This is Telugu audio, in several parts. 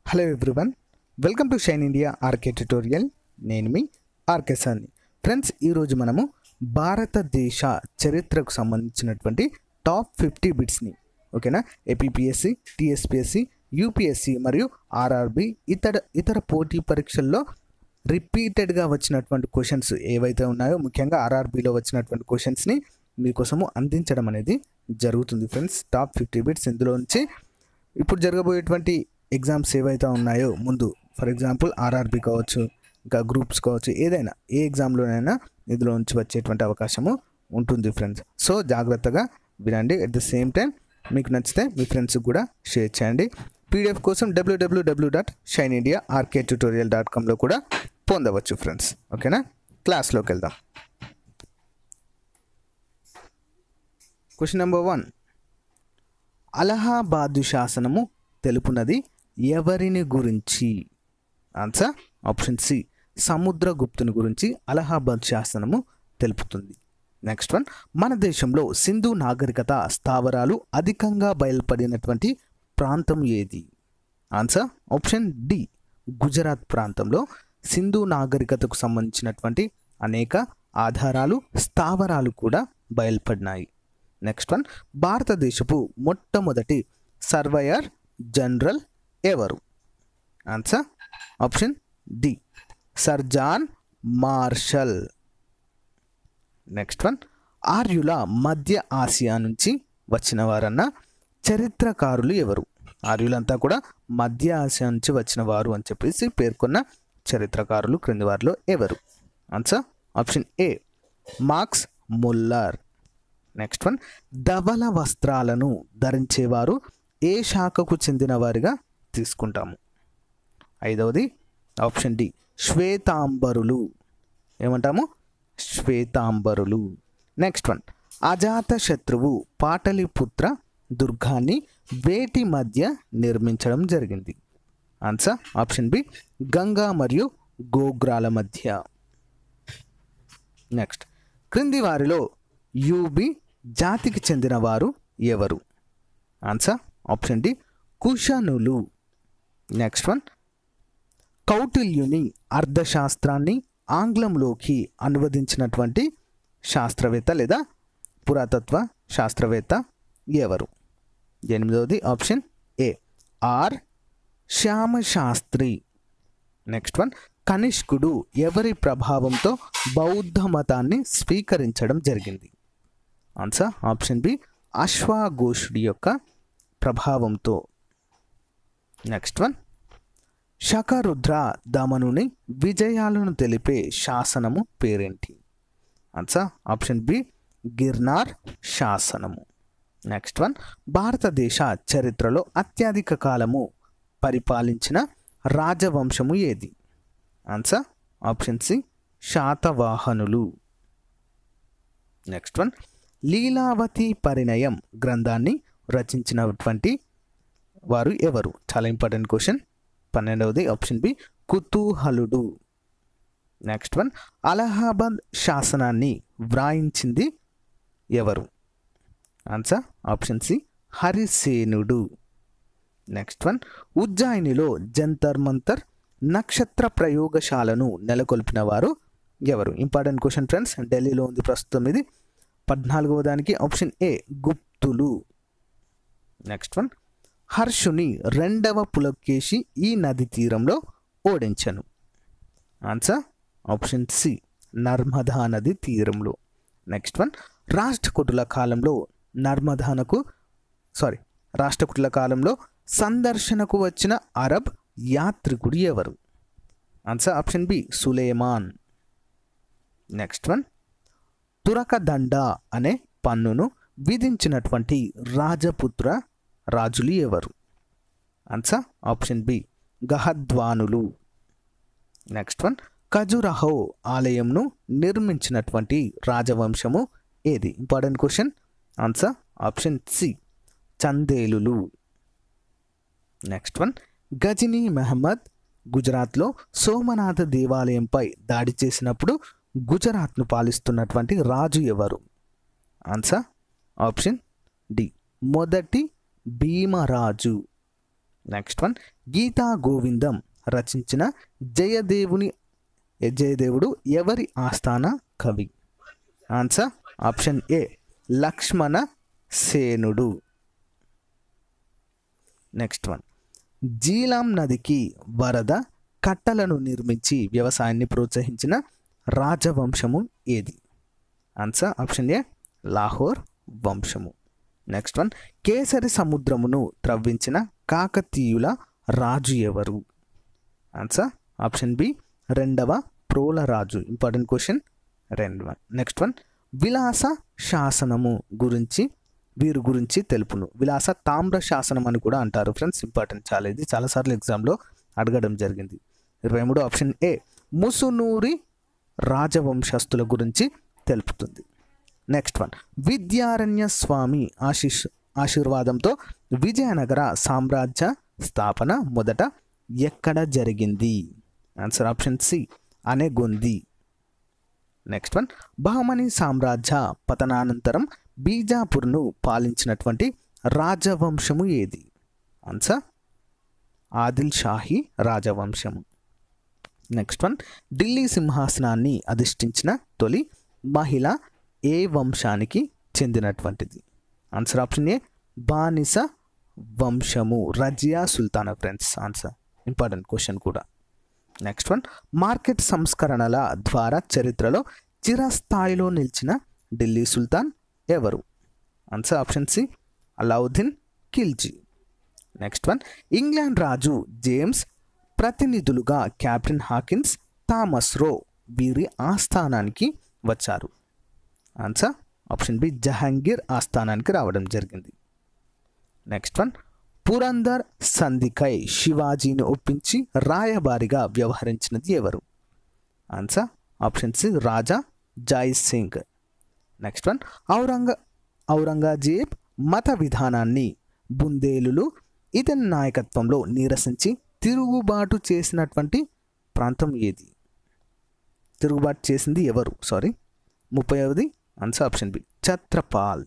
hello everyone welcome to Shine India RK tutorial నేను మీ ఆర్కే సార్ని ఫ్రెండ్స్ ఈరోజు మనము భారతదేశ చరిత్రకు సంబంధించినటువంటి టాప్ ఫిఫ్టీ బిట్స్ని ఓకేనా ఏపీపీఎస్సి టీఎస్పిఎస్సి యూపీఎస్సి మరియు ఆర్ఆర్బి ఇతర ఇతర పోటీ పరీక్షల్లో రిపీటెడ్గా వచ్చినటువంటి క్వశ్చన్స్ ఏవైతే ఉన్నాయో ముఖ్యంగా ఆర్ఆర్బిలో వచ్చినటువంటి క్వశ్చన్స్ని మీకోసము అందించడం అనేది జరుగుతుంది ఫ్రెండ్స్ టాప్ ఫిఫ్టీ బిట్స్ ఇందులో నుంచి ఇప్పుడు జరగబోయేటువంటి ఎగ్జామ్స్ ఏవైతే ఉన్నాయో ముందు ఫర్ ఎగ్జాంపుల్ ఆర్ఆర్బి కావచ్చు ఇంకా గ్రూప్స్ కావచ్చు ఏదైనా ఏ ఎగ్జామ్లోనైనా ఇందులో నుంచి వచ్చేటువంటి అవకాశము ఉంటుంది ఫ్రెండ్స్ సో జాగ్రత్తగా వినండి అట్ ద సేమ్ టైం మీకు నచ్చితే మీ ఫ్రెండ్స్కి కూడా షేర్ చేయండి పీడిఎఫ్ కోసం WWW dot Shine India RK tutorial dot కామ్లో కూడా పొందవచ్చు ఫ్రెండ్స్ ఓకేనా క్లాస్లోకి వెళ్దాం క్వశ్చన్ నెంబర్ వన్ అలహాబాదు శాసనము తెలుపునది ఎవరిని గురించి ఆన్సర్ ఆప్షన్ సి సముద్రగుప్తుని గురించి అలహాబాద్ శాసనము తెలుపుతుంది నెక్స్ట్ వన్ మన దేశంలో సింధు నాగరికత స్థావరాలు అధికంగా బయలుపడినటువంటి ప్రాంతం ఏది ఆన్సర్ ఆప్షన్ డి గుజరాత్ ప్రాంతంలో సింధు నాగరికతకు సంబంధించినటువంటి అనేక ఆధారాలు స్థావరాలు కూడా బయలుపడినాయి నెక్స్ట్ వన్ భారతదేశపు మొట్టమొదటి సర్వయర్ జనరల్ ఎవరు answer option D sir John Marshall next one ఆర్యుల మధ్య ఆసియా నుంచి వచ్చిన వారన్న చరిత్రకారులు ఎవరు ఆర్యులంతా కూడా మధ్య ఆసియా నుంచి వచ్చిన వారు అని చెప్పేసి పేర్కొన్న చరిత్రకారులు క్రింది వారిలో ఎవరు answer option A Max Muller next one ధవల వస్త్రాలను ధరించేవారు ఏ శాఖకు చెందిన వారిగా తీసుకుంటాము ఐదవది ఆప్షన్ డి శ్వేతాంబరులు ఏమంటాము శ్వేతాంబరులు నెక్స్ట్ వన్ అజాత శత్రువు పాటలిపుత్ర దుర్గాన్ని వేటి మధ్య నిర్మించడం జరిగింది ఆన్సర్ ఆప్షన్ బి గంగా మరియు గోగ్రాల మధ్య నెక్స్ట్ క్రింది వారిలో యూబి జాతికి చెందిన వారు ఎవరు ఆన్సర్ ఆప్షన్ డి కుషనులు నెక్స్ట్ వన్ కౌటిల్యుని అర్థశాస్త్రాన్ని ఆంగ్లంలోకి అనువదించినటువంటి శాస్త్రవేత్త లేదా పురాతత్వ శాస్త్రవేత్త ఎవరు ఎనిమిదవది option A R Shamasastry next one కనిష్కుడు ఎవరి ప్రభావంతో బౌద్ధ మతాన్ని స్వీకరించడం జరిగింది ఆన్సర్ ఆప్షన్ బి అశ్వాఘోషుడి యొక్క ప్రభావంతో నెక్స్ట్ వన్ శకరుద్ర దమనుని విజయాలను తెలిపే శాసనము పేరేంటి ఆన్సర్ ఆప్షన్ బి గిర్నార్ శాసనము నెక్స్ట్ వన్ భారతదేశ చరిత్రలో అత్యధిక కాలము పరిపాలించిన రాజవంశము ఏది ఆన్సర్ ఆప్షన్ సి శాతవాహనులు నెక్స్ట్ వన్ లీలావతి పరిణయం గ్రంథాన్ని రచించినటువంటి వారు ఎవరు చాలా ఇంపార్టెంట్ క్వశ్చన్ పన్నెండవది ఆప్షన్ బి కుతూహలుడు నెక్స్ట్ వన్ అలహాబాద్ శాసనాన్ని వ్రాయించింది ఎవరు ఆన్సర్ ఆప్షన్ సి హరిసేనుడు నెక్స్ట్ వన్ ఉజ్జాయినిలో జంతర్ మంతర్ నక్షత్ర ప్రయోగశాలను నెలకొల్పిన వారు ఎవరు ఇంపార్టెంట్ క్వశ్చన్ ఫ్రెండ్స్ ఢిల్లీలో ఉంది ప్రస్తుతం ఇది పద్నాలుగవ దానికి ఆప్షన్ ఏ గుప్తులు నెక్స్ట్ వన్ హర్షుని రెండవ పులకేసి ఈ నది తీరంలో ఓడించను ఆన్సర్ ఆప్షన్ సి నర్మదా నది తీరంలో నెక్స్ట్ వన్ రాష్ట్రకూటుల కాలంలో నర్మదానకు సారీ రాష్ట్రకూటుల కాలంలో సందర్శనకు వచ్చిన అరబ్ యాత్రికుడు ఎవరు answer option B Sulaiman next one తురకదండ అనే పన్నును విధించినటువంటి రాజపుత్ర రాజులు ఎవరు ఆన్సర్ ఆప్షన్ బి గహద్వానులు నెక్స్ట్ వన్ ఖజురహో ఆలయంను నిర్మించినటువంటి రాజవంశము ఏది important question answer option C చందేలులు నెక్స్ట్ వన్ గజనీ మహమ్మద్ గుజరాత్లో సోమనాథ దేవాలయంపై దాడి చేసినప్పుడు గుజరాత్ను పాలిస్తున్నటువంటి రాజు ఎవరు ఆన్సర్ ఆప్షన్ డి మొదటి భీమరాజు నెక్స్ట్ వన్ గీతా గోవిందం రచించిన జయదేవుని జయదేవుడు ఎవరి ఆస్థాన కవి ఆన్సర్ ఆప్షన్ ఏ లక్ష్మణ సేనుడు నెక్స్ట్ వన్ జీలాం నదికి వరద కట్టలను నిర్మించి వ్యవసాయాన్ని ప్రోత్సహించిన రాజవంశము ఏది ఆన్సర్ ఆప్షన్ ఏ లాహోర్ వంశము నెక్స్ట్ వన్ కేసరి సముద్రమును త్రవ్వించిన కాకతీయుల రాజు ఎవరు ఆన్సర్ ఆప్షన్ బి రెండవ ప్రోల రాజు ఇంపార్టెంట్ క్వశ్చన్ రెండు వన్ నెక్స్ట్ వన్ విలాస శాసనము గురించి వీరి గురించి తెలుపును విలాస తామ్ర శాసనం అని కూడా అంటారు ఫ్రెండ్స్ ఇంపార్టెంట్ చాలా ఇది చాలాసార్లు ఎగ్జామ్లో అడగడం జరిగింది ఇరవై మూడు ఆప్షన్ ఏ ముసునూరి రాజవంశస్థుల గురించి తెలుపుతుంది నెక్స్ట్ వన్ విద్యారణ్య స్వామి ఆశీష్ ఆశీర్వాదంతో విజయనగర సామ్రాజ్య స్థాపన మొదట ఎక్కడ జరిగింది answer option C Anegondi next one Bahmani సామ్రాజ్య పతనానంతరం బీజాపూర్ను పాలించినటువంటి రాజవంశము ఏది ఆన్సర్ ఆదిల్ షాహీ రాజవంశము నెక్స్ట్ వన్ ఢిల్లీ సింహాసనాన్ని అధిష్ఠించిన తొలి మహిళ ఏ వంశానికి చెందినటువంటిది ఆన్సర్ ఆప్షన్ ఏ బానిస వంశము Razia Sultana friends answer important question కూడా నెక్స్ట్ వన్ మార్కెట్ సంస్కరణల ద్వారా చరిత్రలో చిరస్థాయిలో నిలిచిన ఢిల్లీ సుల్తాన్ ఎవరు answer option C Alauddin Khilji next one England రాజు జేమ్స్ ప్రతినిధులుగా కెప్టెన్ హాకిన్స్ థామస్ రో వీరి ఆస్థానానికి వచ్చారు ఆన్సర్ ఆప్షన్ బి జహాంగీర్ ఆస్థానానికి రావడం జరిగింది నెక్స్ట్ వన్ పురందర్ సంధికై శివాజీని ఒప్పించి రాయబారిగా వ్యవహరించినది ఎవరు answer option C Raja Jai Singh next one ఔరంగ ఔరంగజేబ్ మత విధానాన్ని బుందేలులు ఇతని నాయకత్వంలో నీరసించి తిరుగుబాటు చేసినటువంటి ప్రాంతం ఏది తిరుగుబాటు చేసింది ఎవరు సారీ ముప్పైవది answer option B Chhatrapal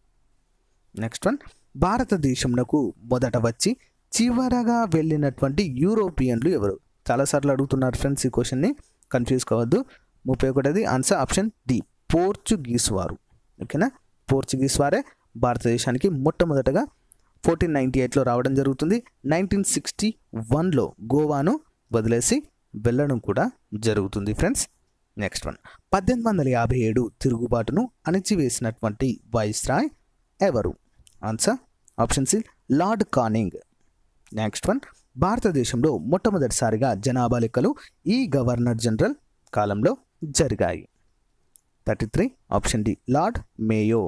next one భారతదేశంలో మొదట వచ్చి చివరగా వెళ్ళినటువంటి యూరోపియన్లు ఎవరు చాలాసార్లు అడుగుతున్నారు ఫ్రెండ్స్ ఈ క్వశ్చన్ని కన్ఫ్యూజ్ కావద్దు ముప్పై ఒకటిది ఆన్సర్ ఆప్షన్ డి పోర్చుగీస్ వారు ఓకేనా పోర్చుగీస్ వారే భారతదేశానికి మొట్టమొదటగా ఫోర్టీన్ నైంటీ ఎయిట్లో రావడం జరుగుతుంది నైన్టీన్ సిక్స్టీ వన్లో గోవాను వదిలేసి వెళ్ళడం కూడా జరుగుతుంది ఫ్రెండ్స్ నెక్స్ట్ వన్ పద్దెనిమిది వందల యాభై ఏడు తిరుగుబాటును అణిచివేసినటువంటి వైస్రాయ్ ఎవరు answer option C lord Canning next one భారతదేశంలో మొట్టమొదటిసారిగా జనాభా లెక్కలు ఈ గవర్నర్ జనరల్ కాలంలో జరిగాయి thirty three option D lord Mayo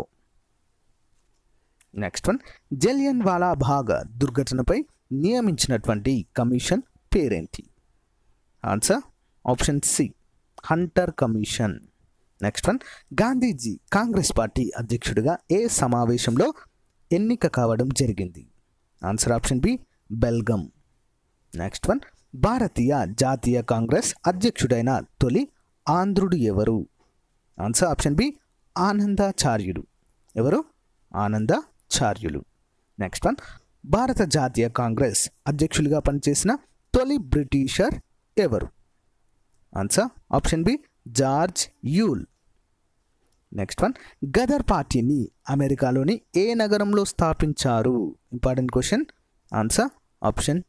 next one Jallianwala Bagh దుర్ఘటనపై నియమించినటువంటి కమిషన్ పేరేంటి answer option C Hunter commission next one Gandhiji Congress party అధ్యక్షుడిగా ఏ సమావేశంలో ఎన్నిక కావడం జరిగింది answer option B Belgaum next one భారతీయ జాతీయ కాంగ్రెస్ అధ్యక్షుడైన తొలి ఆంధ్రుడు ఎవరు ఆన్సర్ ఆప్షన్ బి ఆనందాచార్యుడు ఎవరు ఆనందాచార్యులు నెక్స్ట్ వన్ భారత జాతీయ కాంగ్రెస్ అధ్యక్షులుగా పనిచేసిన తొలి బ్రిటిషర్ ఎవరు answer option B George Yule next one Ghadar పార్టీని అమెరికాలోని ఏ నగరంలో స్థాపించారు ఇంపార్టెంట్ క్వశ్చన్ ఆన్సర్ ఆప్షన్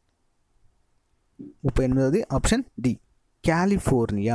ముప్పై ఎనిమిదవది option D California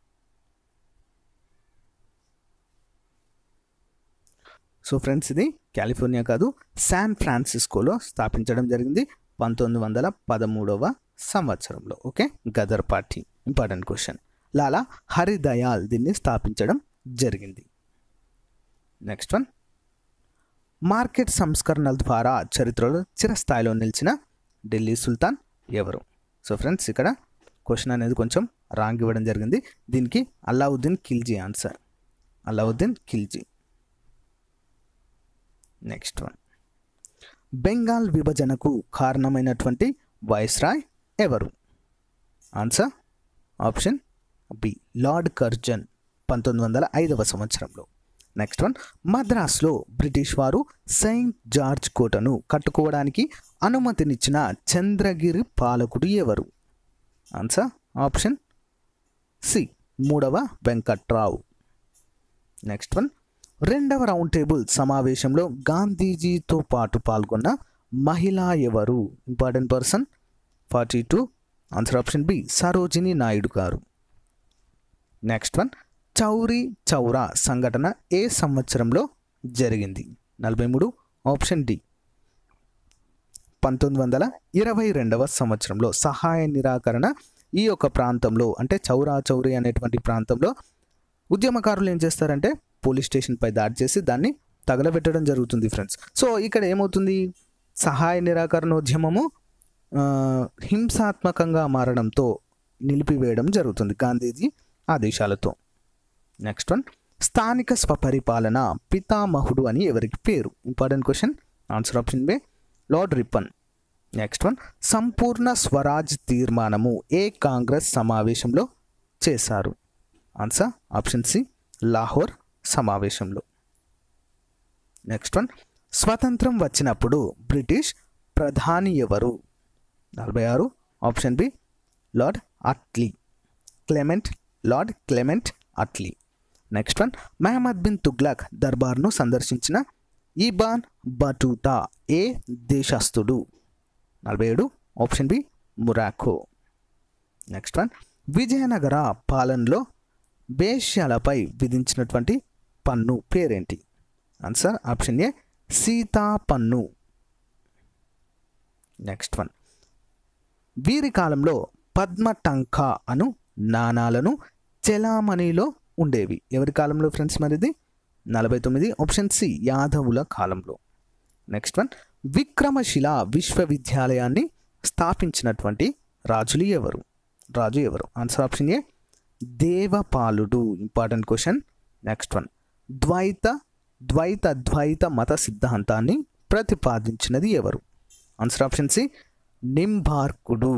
so friends ఇది కాలిఫోర్నియా కాదు శాన్ ఫ్రాన్సిస్కోలో స్థాపించడం జరిగింది పంతొమ్మిది వందల పదమూడవ సంవత్సరంలో okay Ghadar party important question Lala Hardayal దీన్ని స్థాపించడం జరిగింది నెక్స్ట్ వన్ మార్కెట్ సంస్కరణల ద్వారా చరిత్రలో చిరస్థాయిలో నిలిచిన ఢిల్లీ సుల్తాన్ ఎవరు సో ఫ్రెండ్స్ ఇక్కడ క్వశ్చన్ అనేది కొంచెం రాంగ్ ఇవ్వడం జరిగింది దీనికి Alauddin Khilji answer Alauddin Khilji next one Bengal విభజనకు కారణమైనటువంటి వైస్రాయ్ ఎవరు answer option B lord Curzon పంతొమ్మిది వందల ఐదవ సంవత్సరంలో నెక్స్ట్ వన్ మద్రాస్లో బ్రిటిష్ వారు సెయింట్ జార్జ్ కోటను కట్టుకోవడానికి అనుమతినిచ్చిన చంద్రగిరి పాలకుడు ఎవరు ఆన్సర్ ఆప్షన్ సి మూడవ వెంకట్రావు నెక్స్ట్ వన్ రెండవ రౌండ్ టేబుల్ సమావేశంలో గాంధీజీతో పాటు పాల్గొన్న మహిళ ఎవరు important person forty two answer option B Sarojini Naidu గారు నెక్స్ట్ వన్ చౌరీ చౌరా సంఘటన ఏ సంవత్సరంలో జరిగింది నలభై మూడు ఆప్షన్ డి పంతొమ్మిది వందల ఇరవై రెండవ సంవత్సరంలో సహాయ నిరాకరణ ఈ యొక్క ప్రాంతంలో అంటే చౌరా చౌరి అనేటువంటి ప్రాంతంలో ఉద్యమకారులు ఏం చేస్తారంటే పోలీస్ స్టేషన్పై దాడి చేసి దాన్ని తగలబెట్టడం జరుగుతుంది ఫ్రెండ్స్ సో ఇక్కడ ఏమవుతుంది సహాయ నిరాకరణ ఉద్యమము ఆ, హింసాత్మకంగా మారడంతో నిలిపివేయడం జరుగుతుంది గాంధీజీ ఆదేశాలతో నెక్స్ట్ వన్ స్థానిక స్వపరిపాలన పితామహుడు అని ఎవరికి పేరు important question answer option B lord Ripon next one సంపూర్ణ స్వరాజ్ తీర్మానము ఏ కాంగ్రెస్ సమావేశంలో చేశారు ఆన్సర్ ఆప్షన్ సి లాహోర్ సమావేశంలో నెక్స్ట్ వన్ స్వతంత్రం వచ్చినప్పుడు బ్రిటిష్ ప్రధాని ఎవరు నలభై ఆరు option B lord Attlee Clement lord Clement Attlee next one Muhammad bin Tughlaq దర్బార్ను సందర్శించిన ఈబాన్ బటూటా ఏ దేశస్థుడు నలభై ఏడు option B Morocco next one Vijayanagara పాలనలో వేశ్యాలపై విధించినటువంటి పన్ను పేరేంటి ఆన్సర్ ఆప్షన్ ఏ సీతా పన్ను నెక్స్ట్ వన్ వీరి కాలంలో పద్మ టంకా అను నాణాలను చెలామణిలో ఉండేవి ఎవరి కాలంలో ఫ్రెండ్స్ మరిది నలభై తొమ్మిది ఆప్షన్ సి యాదవుల కాలంలో నెక్స్ట్ వన్ విక్రమశిల విశ్వవిద్యాలయాన్ని స్థాపించినటువంటి రాజులు ఎవరు రాజు ఎవరు ఆన్సర్ ఆప్షన్ ఏ దేవపాలుడు important question next one Dvaita Dvaita Dvaita మత సిద్ధాంతాన్ని ప్రతిపాదించినది ఎవరు ఆన్సర్ ఆప్షన్ సి నింబార్కుడు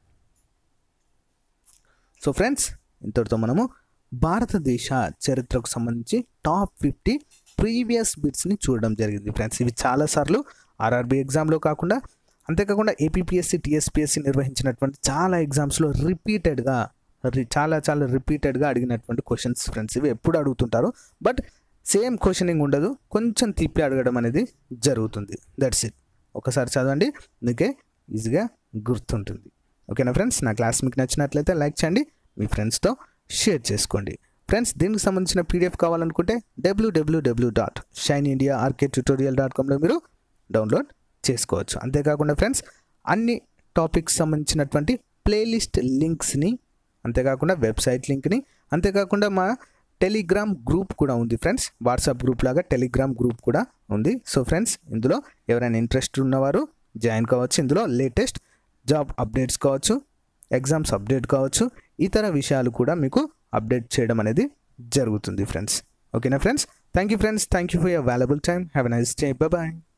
సో ఫ్రెండ్స్ ఇంతటితో మనము భారతదేశ చరిత్రకు సంబంధించి టాప్ ఫిఫ్టీ ప్రీవియస్ బిట్స్ని చూడడం జరిగింది ఫ్రెండ్స్ ఇవి చాలాసార్లు ఆర్ఆర్బి ఎగ్జామ్లో కాకుండా అంతేకాకుండా ఏపీపీఎస్సి టీఎస్పీఎస్సి నిర్వహించినటువంటి చాలా ఎగ్జామ్స్లో రిపీటెడ్గా చాలా చాలా రిపీటెడ్గా అడిగినటువంటి క్వశ్చన్స్ ఫ్రెండ్స్ ఇవి ఎప్పుడు అడుగుతుంటారు బట్ సేమ్ క్వశ్చనింగ్ ఉండదు కొంచెం తిప్పి అడగడం అనేది జరుగుతుంది దట్స్ ఇట్ ఒకసారి చదవండి మీకే ఈజీగా గుర్తుంటుంది ఓకేనా ఫ్రెండ్స్ నా క్లాస్ మీకు నచ్చినట్లయితే లైక్ చేయండి మీ ఫ్రెండ్స్తో షేర్ చేసుకోండి ఫ్రెండ్స్ దీనికి సంబంధించిన పీడిఎఫ్ కావాలనుకుంటే డబ్ల్యూడబ్ల్యూడబ్ల్యూ dot Shine India RK tutorial dot కామ్లో మీరు డౌన్లోడ్ చేసుకోవచ్చు అంతేకాకుండా ఫ్రెండ్స్ అన్ని టాపిక్స్ సంబంధించినటువంటి ప్లేలిస్ట్ లింక్స్ని అంతేకాకుండా వెబ్సైట్ లింక్ని అంతేకాకుండా మా టెలిగ్రామ్ గ్రూప్ కూడా ఉంది ఫ్రెండ్స్ వాట్సాప్ గ్రూప్ లాగా టెలిగ్రామ్ గ్రూప్ కూడా ఉంది సో ఫ్రెండ్స్ ఇందులో ఎవరైనా ఇంట్రెస్ట్ ఉన్నవారు జాయిన్ కావచ్చు ఇందులో లేటెస్ట్ జాబ్ అప్డేట్స్ కావచ్చు ఎగ్జామ్స్ అప్డేట్ కావచ్చు ఇతర విషయాలు కూడా మీకు అప్డేట్ చేయడం అనేది జరుగుతుంది ఫ్రెండ్స్ ఓకేనా friends thank you friends thank you for your valuable time have a nice day bye